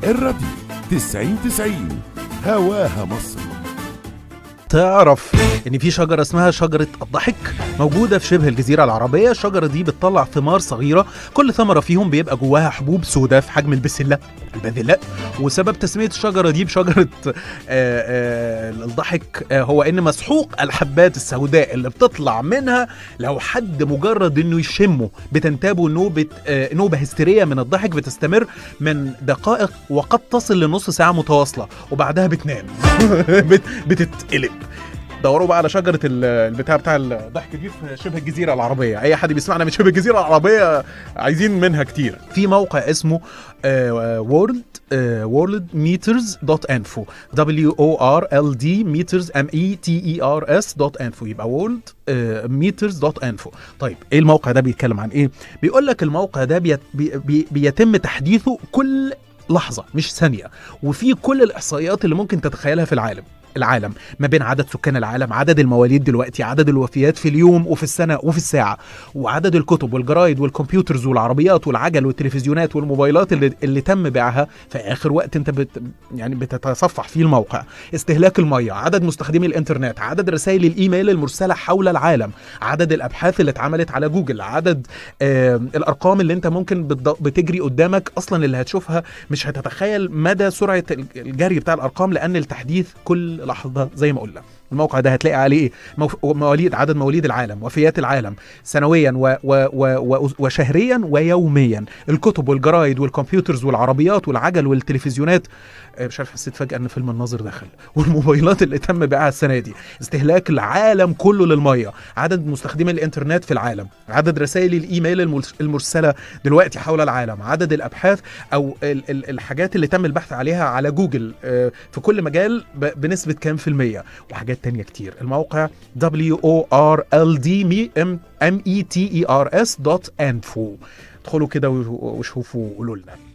الراديو 90 90 هواها مصر تعرف ان في شجره اسمها شجره الضحك موجوده في شبه الجزيره العربيه الشجره دي بتطلع ثمار صغيره كل ثمره فيهم بيبقى جواها حبوب سوداء في حجم البسله البذله وسبب تسميه الشجره دي بشجره آه، آه، الضحك آه، هو ان مسحوق الحبات السوداء اللي بتطلع منها لو حد مجرد انه يشمه بتنتابه نوبه آه، نوبه هستيريه من الضحك بتستمر من دقائق وقد تصل لنص ساعه متواصله وبعدها بتنام بت- بتتقلب دوروا بقى على شجره ال- البتاع بتاع الضحك دي في شبه الجزيره العربيه اي حد بيسمعنا من شبه الجزيره العربيه عايزين منها كتير في موقع اسمه وورلد وورلد ميترز دوت انفو دبليو او ار ال دي ميترز ام اي تي اي ار اس دوت انفو يبقى وورلد ميترز دوت انفو طيب ايه الموقع ده بيتكلم عن ايه بيقول لك الموقع ده بيت بي بي بيتم تحديثه كل لحظه مش ثانيه وفي كل الاحصائيات اللي ممكن تتخيلها في العالم العالم ما بين عدد سكان العالم عدد المواليد دلوقتي عدد الوفيات في اليوم وفي السنة وفي الساعة وعدد الكتب والجرايد والكمبيوترز والعربيات والعجل والتلفزيونات والموبايلات اللي, اللي تم بيعها في آخر وقت انت بت يعني بتتصفح فيه الموقع استهلاك المية عدد مستخدمي الانترنت عدد رسائل الايميل المرسلة حول العالم عدد الابحاث اللي اتعملت على جوجل عدد آه الارقام اللي انت ممكن بتض- بتجري قدامك اصلا اللي هتشوفها مش هتتخيل مدى سرعه الجري بتاع الارقام لان التحديث كل لحظه زي ما قلنا الموقع ده هتلاقي عليه ايه موف- مواليد عدد مواليد العالم وفيات العالم سنويا و و و و وشهريا ويوميا الكتب والجرايد والكمبيوترز والعربيات والعجل والتلفزيونات آه، مش عارف حسيت فجاه ان فيلم الناظر دخل والموبايلات اللي تم بيعها السنه دي استهلاك العالم كله للميه عدد مستخدمي الانترنت في العالم عدد رسائل الايميل المرس- المرسله دلوقتي حول العالم عدد الابحاث او ال- ال- الحاجات اللي تم البحث عليها على جوجل آه، في كل مجال ب- بنسبه كام في الميه وحاجات تانية كتير الموقع w o r l d m e t e r s دوت انفو ادخلوا كده وشوفوا وقولوا لنا